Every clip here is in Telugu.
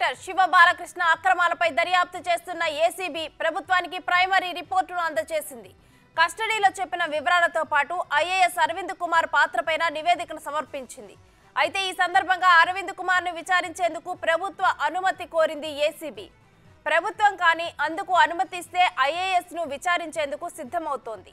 డైరెక్టర్ శివ బాలకృష్ణ అక్రమాలపై దర్యాప్తు చేస్తున్న ఏసీబీ ప్రభుత్వానికి ప్రైమరీ రిపోర్టును అందజేసింది కస్టడీలో చెప్పిన వివరాలతో పాటు ఐఏఎస్ అరవింద్ కుమార్ పాత్రపైన నివేదికను సమర్పించింది అయితే ఈ సందర్భంగా అరవింద్ కుమార్ను విచారించేందుకు ప్రభుత్వ అనుమతి కోరింది ఏసీబీ ప్రభుత్వం కానీ అందుకు అనుమతిస్తే ఐఏఎస్ ను విచారించేందుకు సిద్ధమవుతోంది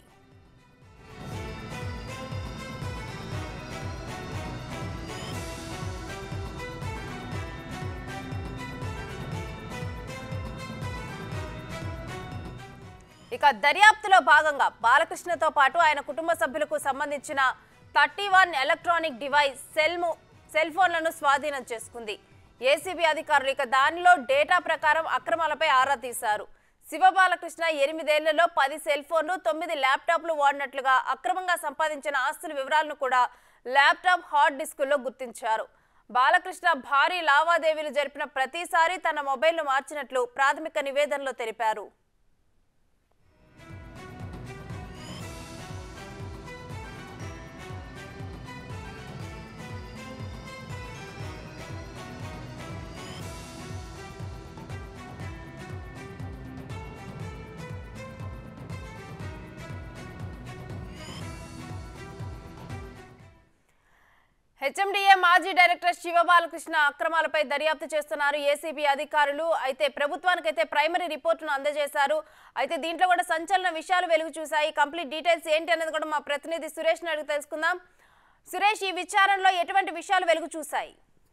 ఇక దర్యాప్తులో భాగంగా బాలకృష్ణతో పాటు ఆయన కుటుంబ సభ్యులకు సంబంధించిన thirty one electronic device cell ము- సెల్ ఫోన్లను స్వాధీనం చేసుకుంది ఏసీబీ అధికారులు ఇక దానిలో డేటా ప్రకారం అక్రమాలపై ఆరా తీశారు శివబాలకృష్ణ ఎనిమిదేళ్లలో పది సెల్ ఫోన్లు తొమ్మిది ల్యాప్టాప్లు వాడినట్లుగా అక్రమంగా సంపాదించిన ఆస్తుల వివరాలను కూడా ల్యాప్టాప్ హార్డ్ డిస్కుల్లో గుర్తించారు బాలకృష్ణ భారీ లావాదేవీలు జరిపిన ప్రతిసారి తన మొబైల్ను మార్చినట్లు ప్రాథమిక నివేదనలో తెలిపారు హెచ్ఎండిఏ మాజీ డైరెక్టర్ శివబాలకృష్ణ అక్రమాలపై దర్యాప్తు చేస్తున్నారు ఏసీబీ అధికారులు అయితే ప్రభుత్వానికైతే ప్రైమరీ రిపోర్టును అందజేశారు అయితే దీంట్లో కూడా సంచలన విషయాలు వెలుగు చూశాయి కంప్లీట్ డీటెయిల్స్ ఏంటి అనేది కూడా మా ప్రతినిధి సురేష్ అడిగి తెలుసుకుందాం సురేష్ ఈ విచారణలో ఎటువంటి విషయాలు వెలుగు చూశాయి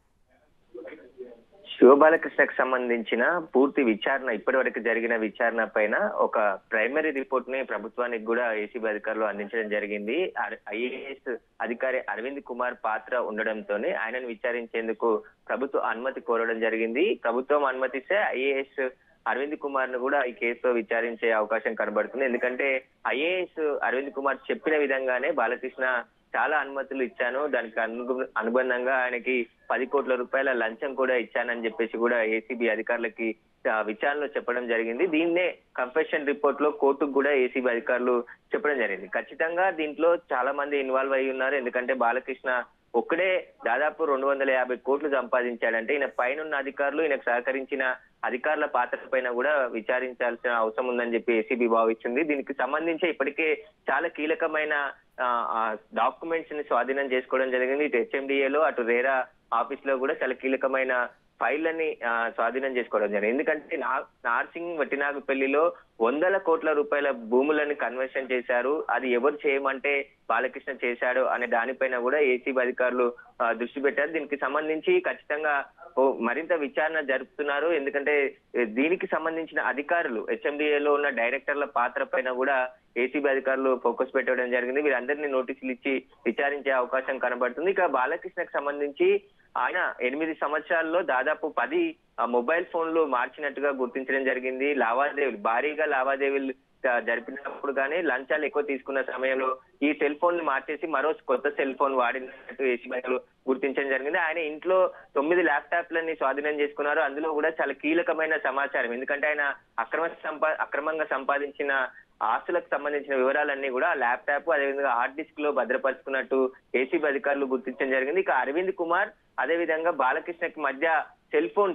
శివబాలకృష్ణకు సంబంధించిన పూర్తి విచారణ ఇప్పటి వరకు జరిగిన విచారణ పైన ఒక ప్రైమరీ రిపోర్ట్ ని ప్రభుత్వానికి కూడా ఏసీబీ అధికారులు అందించడం జరిగింది ఐఏఎస్ అధికారి అరవింద్ కుమార్ పాత్ర ఉండడంతోనే ఆయనను విచారించేందుకు ప్రభుత్వ అనుమతి కోరడం జరిగింది ప్రభుత్వం అనుమతిస్తే ఐఏఎస్ అరవింద్ కుమార్ ను కూడా ఈ కేసులో విచారించే అవకాశం కనబడుతుంది ఎందుకంటే ఐఏఎస్ అరవింద్ కుమార్ చెప్పిన విధంగానే బాలకృష్ణ చాలా అనుమతులు ఇచ్చాను దానికి అను- అనుబంధంగా ఆయనకి పది కోట్ల రూపాయల లంచం కూడా ఇచ్చానని చెప్పేసి కూడా ఏసీబీ అధికారులకి ఆ, విచారణలో చెప్పడం జరిగింది దీన్నే కంఫెషన్ రిపోర్ట్ లో కోర్టుకు కూడా ఏసీబీ అధికారులు చెప్పడం జరిగింది ఖచ్చితంగా దీంట్లో చాలా మంది ఇన్వాల్వ్ అయి ఉన్నారు ఎందుకంటే బాలకృష్ణ ఒక్కడే దాదాపు రెండు వందల యాభై కోట్లు సంపాదించాడంటే ఈయన పైనున్న అధికారులు ఈయనకు సహకరించిన అధికారుల పాత్ర పైన కూడా విచారించాల్సిన అవసరం ఉందని చెప్పి ఏసీబీ భావించింది దీనికి సంబంధించి ఇప్పటికే చాలా కీలకమైన డాక్యుమెంట్స్ ని స్వాధీనం చేసుకోవడం జరిగింది ఇటు HMDA లో అటు రేరా ఆఫీస్ లో కూడా చాలా కీలకమైన ఫైళ్ళని ఆ, స్వాధీనం చేసుకోవడం జరిగింది ఎందుకంటే నా- నార్సింగ్ వట్టినాగుపల్లిలో వందల కోట్ల రూపాయల భూములను కన్వర్షన్ చేశారు అది ఎవరు చేయమంటే బాలకృష్ణ చేశాడు అనే దానిపైన కూడా ఏసీబీ అధికారులు ఆ, దృష్టి పెట్టారు దీనికి సంబంధించి ఖచ్చితంగా ఓ మరింత విచారణ జరుపుతున్నారు ఎందుకంటే ఏ, దీనికి సంబంధించిన అధికారులు HMDA లో ఉన్న డైరెక్టర్ల పాత్ర పైన కూడా ఏసీబీ అధికారులు ఫోకస్ పెట్టడం జరిగింది వీరందరినీ నోటీసులు ఇచ్చి విచారించే అవకాశం కనబడుతుంది ఇక బాలకృష్ణకు సంబంధించి ఆయన ఎనిమిది సంవత్సరాల్లో దాదాపు పది ఆ, మొబైల్ ఫోన్లు మార్చినట్టుగా గుర్తించడం జరిగింది లావాదేవీలు భారీగా లావాదేవీలు ఆ, జరిపినప్పుడు కానీ లంచాలు ఎక్కువ తీసుకున్న సమయంలో ఈ సెల్ ఫోన్ మార్చేసి మరో కొత్త సెల్ ఫోన్ వాడినట్టు ఏసీబీ అధికారులు గుర్తించడం జరిగింది ఆయన ఇంట్లో తొమ్మిది ల్యాప్టాప్లని స్వాధీనం చేసుకున్నారు అందులో కూడా చాలా కీలకమైన సమాచారం ఎందుకంటే ఆయన అక్రమ సంపా అక్రమంగా సంపాదించిన ఆస్తులకు సంబంధించిన వివరాలన్నీ కూడా ల్యాప్టాప్ అదేవిధంగా హార్డ్ డిస్క్ లో భద్రపరుచుకున్నట్టు ఏసీబీ అధికారులు గుర్తించడం జరిగింది ఇక అరవింద్ కుమార్ అదేవిధంగా బాలకృష్ణకి మధ్య సెల్ ఫోన్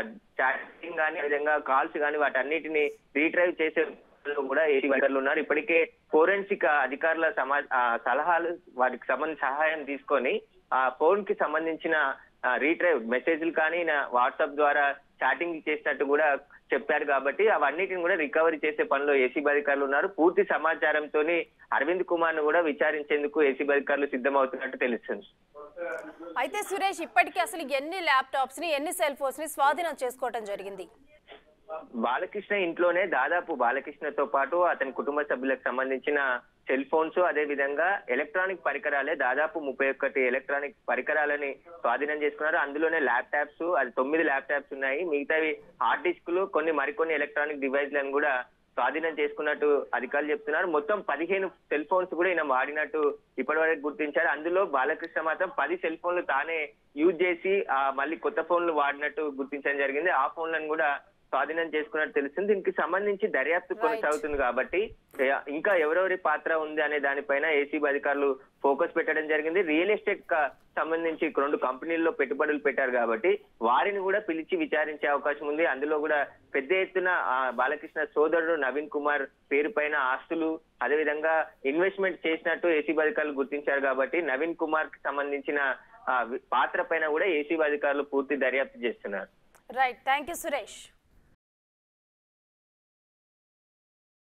చాటింగ్ కానీ అదేవిధంగా కాల్స్ కానీ వాటన్నిటిని రీట్రైవ్ చేసే లో కూడా ఏసీబీ అధికారులు ఉన్నారు ఇప్పటికే ఫోరెన్సిక్ అధికారుల సమా ఆ, సలహాలు వాటికి సంబంధించిన సహాయం తీసుకొని ఆ ఫోన్ కి సంబంధించిన రీట్రైవ్ మెసేజ్లు కానీ వాట్సాప్ ద్వారా చాటింగ్ చేసినట్టు కూడా చెప్పారు కాబట్టి అవన్నిటిని కూడా రికవరీ చేసే పనిలో ఏసీబీ అధికారులు ఉన్నారు పూర్తి సమాచారంతో అరవింద్ కుమార్ ను కూడా విచారించేందుకు ఏసీబీ అధికారులు సిద్ధమవుతున్నట్టు తెలుస్తుంది అయితే సురేష్ ఇప్పటికీ అసలు ఎన్ని ల్యాప్టాప్స్ ని ఎన్ని సెల్ ఫోన్స్ ని స్వాధీనం చేసుకోవటం జరిగింది బాలకృష్ణ ఇంట్లోనే దాదాపు బాలకృష్ణతో పాటు అతని కుటుంబ సభ్యులకు సంబంధించిన సెల్ ఫోన్స్ అదే విధంగా ఎలక్ట్రానిక్ పరికరాలే దాదాపు ముప్పై ఒక్కటి ఎలక్ట్రానిక్ పరికరాలని స్వాధీనం చేసుకున్నారు అందులోనే ల్యాప్టాప్స్ అది తొమ్మిది ల్యాప్టాప్స్ ఉన్నాయి మిగతావి హార్డ్ డిస్క్లు కొన్ని మరికొన్ని ఎలక్ట్రానిక్ డివైస్లను కూడా స్వాధీనం చేసుకున్నట్టు అధికారులు చెప్తున్నారు మొత్తం పదిహేను సెల్ ఫోన్స్ కూడా ఈయన వాడినట్టు ఇప్పటివరకు గుర్తించారు అందులో బాలకృష్ణ మాత్రం పది సెల్ ఫోన్లు తానే యూజ్ చేసి ఆ మళ్ళీ కొత్త ఫోన్లు వాడినట్టు గుర్తించడం జరిగింది ఆ ఫోన్లను కూడా స్వాధీనం చేసుకున్నట్టు తెలుస్తుంది దీనికి సంబంధించి దర్యాప్తు కొనసాగుతుంది కాబట్టి ఏ- ఇంకా ఎవరెవరి పాత్ర ఉంది అనే దానిపైన ఏసీబీ అధికారులు ఫోకస్ పెట్టడం జరిగింది రియల్ ఎస్టేట్ క- సంబంధించి రెండు కంపెనీల్లో పెట్టుబడులు పెట్టారు కాబట్టి వారిని కూడా పిలిచి విచారించే అవకాశం ఉంది అందులో కూడా పెద్ద ఎత్తున ఆ, బాలకృష్ణ సోదరుడు నవీన్ కుమార్ పేరు పైన ఆస్తులు అదేవిధంగా ఇన్వెస్ట్మెంట్ చేసినట్టు ఏసీబీ అధికారులు గుర్తించారు కాబట్టి నవీన్ కుమార్ కి సంబంధించిన ఆ, వి- పాత్ర పైన కూడా ఏసీబీ అధికారులు పూర్తి దర్యాప్తు చేస్తున్నారు రైట్ థ్యాంక్ యూ సురేష్